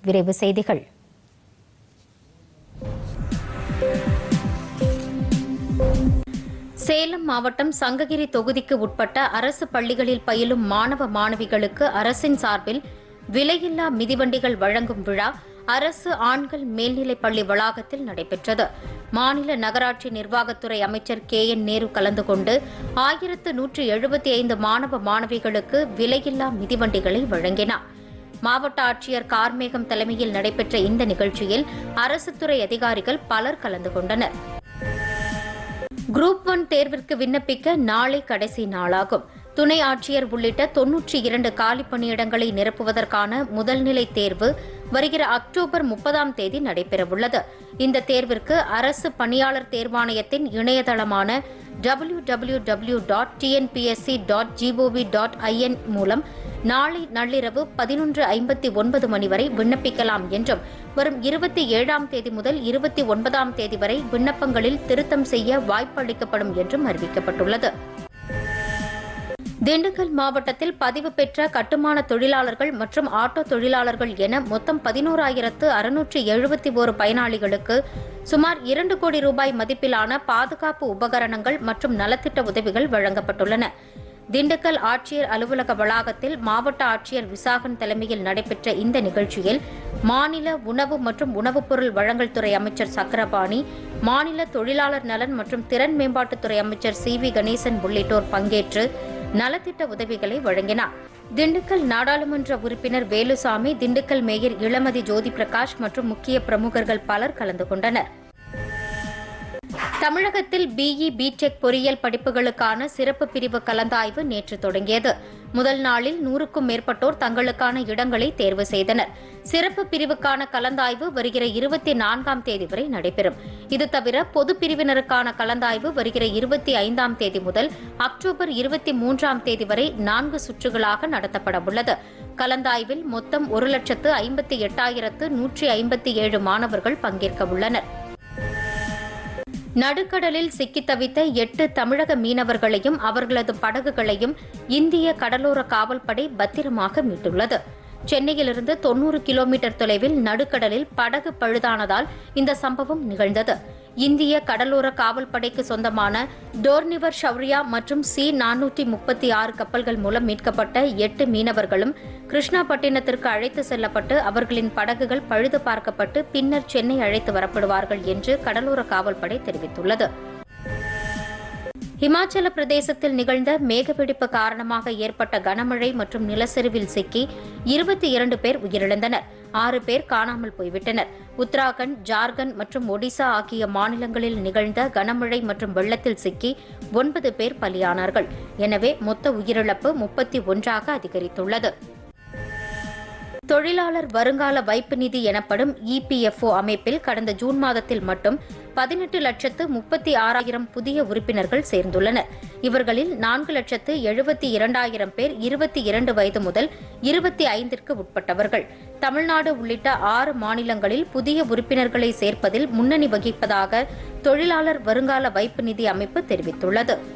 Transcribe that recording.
விரைவு செய்திகள் சேலம் மாவட்டம் சங்ககிரி தொகுதிக்கு உட்பட்ட அரசு பள்ளிகளில் பயிலும் மாணவ மாணவிகளுக்கு அரசின் சார்பில் விலையில்லா மிதிவண்டிகள் வழங்கும் விழா அரசு ஆண்கள் மேல்நிலைப் பள்ளி வளாகத்தில் நடைபெற்றது மாநில நகராட்சி நிர்வாகத்துறை அமைச்சர் கே என் நேரு கலந்து கொண்டு ஆயிரத்து நூற்று எழுபத்தி ஐந்து மாணவ மாணவிகளுக்கு விலையில்லா மிதிவண்டிகளை வழங்கினார் மாவட்ட ஆட்சியர் கார்மேகம் தலைமையில் நடைபெற்ற இந்த நிகழ்ச்சியில் அரசு துறை அதிகாரிகள் பலர் கலந்து கொண்டனர் குரூப் ஒன் தேர்விற்கு விண்ணப்பிக்க நாளை கடைசி நாளாகும் துணை ஆட்சியர் உள்ளிட்ட தொன்னூற்றி இரண்டு காலி பணியிடங்களை நிரப்புவதற்கான முதல்நிலை தேர்வு வருகிற அக்டோபர் முப்பதாம் தேதி நடைபெறவுள்ளது இந்த தேர்விற்கு அரசு பணியாளர் தேர்வாணையத்தின் இணையதளமான W W W dot TNPSC dot G O V dot I N மூலம் நாளை நள்ளிரவு பதினொன்று ஐம்பத்தி ஒன்பது மணி வரை விண்ணப்பிக்கலாம் என்றும் வரும் இருபத்தி ஏழாம் தேதி முதல் இருபத்தி ஒன்பதாம் தேதி வரை விண்ணப்பங்களில் திருத்தம் செய்ய வாய்ப்பு அளிக்கப்படும் என்றும் அறிவிக்கப்பட்டுள்ளது திண்டுக்கல் மாவட்டத்தில் பதிவு பெற்ற கட்டுமான தொழிலாளர்கள் மற்றும் ஆட்டோ தொழிலாளர்கள் என மொத்தம் பதினோராயிரத்து அறுநூற்று எழுபத்தி ஒரு பயனாளிகளுக்கு சுமார் இரண்டு கோடி ரூபாய் மதிப்பிலான பாதுகாப்பு உபகரணங்கள் மற்றும் நலத்திட்ட உதவிகள் வழங்கப்பட்டுள்ளன திண்டுக்கல் ஆட்சியர் அலுவலக வளாகத்தில் மாவட்ட ஆட்சியர் விசாகன் தலைமையில் நடைபெற்ற இந்த நிகழ்ச்சியில் மாநில உணவு மற்றும் உணவுப் பொருள் வழங்கல் துறை அமைச்சர் சக்கரபாணி மாநில தொழிலாளர் நலன் மற்றும் திறன் மேம்பாட்டுத்துறை அமைச்சர் சி வி கணேசன் உள்ளிட்டோர் பங்கேற்று நலத்திட்ட உதவிகளை வழங்கினார் திண்டுக்கல் நாடாளுமன்ற உறுப்பினர் வேலுசாமி திண்டுக்கல் மேயர் இளமதி ஜோதி பிரகாஷ் மற்றும் முக்கிய பிரமுகர்கள் பலர் கலந்து கொண்டனர் தமிழகத்தில் பிஇ பிடெக் பொறியியல் படிப்புகளுக்கான சிறப்பு பிரிவு கலந்தாய்வு நேற்று தொடங்கியது முதல் நாளில் நூறுக்கும் மேற்பட்டோர் தங்களுக்கான இடங்களை தேர்வு செய்தனர் சிறப்பு பிரிவுக்கான கலந்தாய்வு வருகிற இருபத்தி நான்காம் தேதி வரை நடைபெறும் இது தவிர பொது பிரிவினருக்கான கலந்தாய்வு வருகிற இருபத்தி ஐந்தாம் தேதி முதல் அக்டோபர் இருபத்தி மூன்றாம் தேதி வரை நான்கு சுற்றுகளாக நடத்தப்பட உள்ளது கலந்தாய்வில் மொத்தம் ஒரு லட்சத்து ஐம்பத்தி எட்டாயிரத்து நூற்றி ஐம்பத்தி ஏழு மாணவர்கள் பங்கேற்க உள்ளனர் நடுக்கடலில் சிக்கித் தவித்த எட்டு தமிழக மீனவர்களையும் அவர்களது படகுகளையும் இந்திய கடலோர காவல்படை பத்திரமாக மீட்டுள்ளது சென்னையிலிருந்து தொன்னூறு கிலோமீட்டர் தொலைவில் நடுக்கடலில் படகு பழுதானதால் இந்த சம்பவம் நிகழ்ந்தது இந்திய கடலோர காவல்படைக்கு சொந்தமான டோர்னிவர் ஷௌரியா மற்றும் சி நானூற்றி முப்பத்தி ஆறு கப்பல்கள் மூலம் மீட்கப்பட்ட எட்டு மீனவர்களும் கிருஷ்ணாபட்டினத்திற்கு அழைத்து செல்லப்பட்டு அவர்களின் படகுகள் பழுது பார்க்கப்பட்டு பின்னர் சென்னை அழைத்து வரப்படுவார்கள் என்று கடலோர காவல்படை தெரிவித்துள்ளது இமாச்சல பிரதேசத்தில் நிகழ்ந்த மேகவெடிப்பு காரணமாக ஏற்பட்ட கனமழை மற்றும் நிலச்சரிவில் சிக்கி இருபத்தி இரண்டு பேர் உயிரிழந்தனர் ஆறு பேர் காணாமல் போய்விட்டனர் உத்தராகண்ட் ஜார்க்கண்ட் மற்றும் ஒடிசா ஆகிய மாநிலங்களில் நிகழ்ந்த கனமழை மற்றும் வெள்ளத்தில் சிக்கி ஒன்பது பேர் பலியானார்கள் எனவே மொத்த உயிரிழப்பு முப்பத்தி ஒன்றாக அதிகரித்துள்ளது தொழிலாளர் வருங்கால வைப்பு நிதி எனப்படும் இபிஎஃப்ஓ அமைப்பில் கடந்த ஜூன் மாதத்தில் மட்டும் பதினெட்டு லட்சத்து முப்பத்தி ஆறாயிரம் புதிய உறுப்பினர்கள் சேர்ந்துள்ளனர் இவர்களில் நான்கு லட்சத்து எழுபத்தி இரண்டாயிரம் பேர் இருபத்தி இரண்டு வயது முதல் இருபத்தி ஐந்திற்கு உட்பட்டவர்கள் தமிழ்நாடு உள்ளிட்ட ஆறு மாநிலங்களில் புதிய உறுப்பினர்களை சேர்ப்பதில் முன்னணி வகிப்பதாக தொழிலாளர் வருங்கால வைப்பு நிதி அமைப்பு தெரிவித்துள்ளது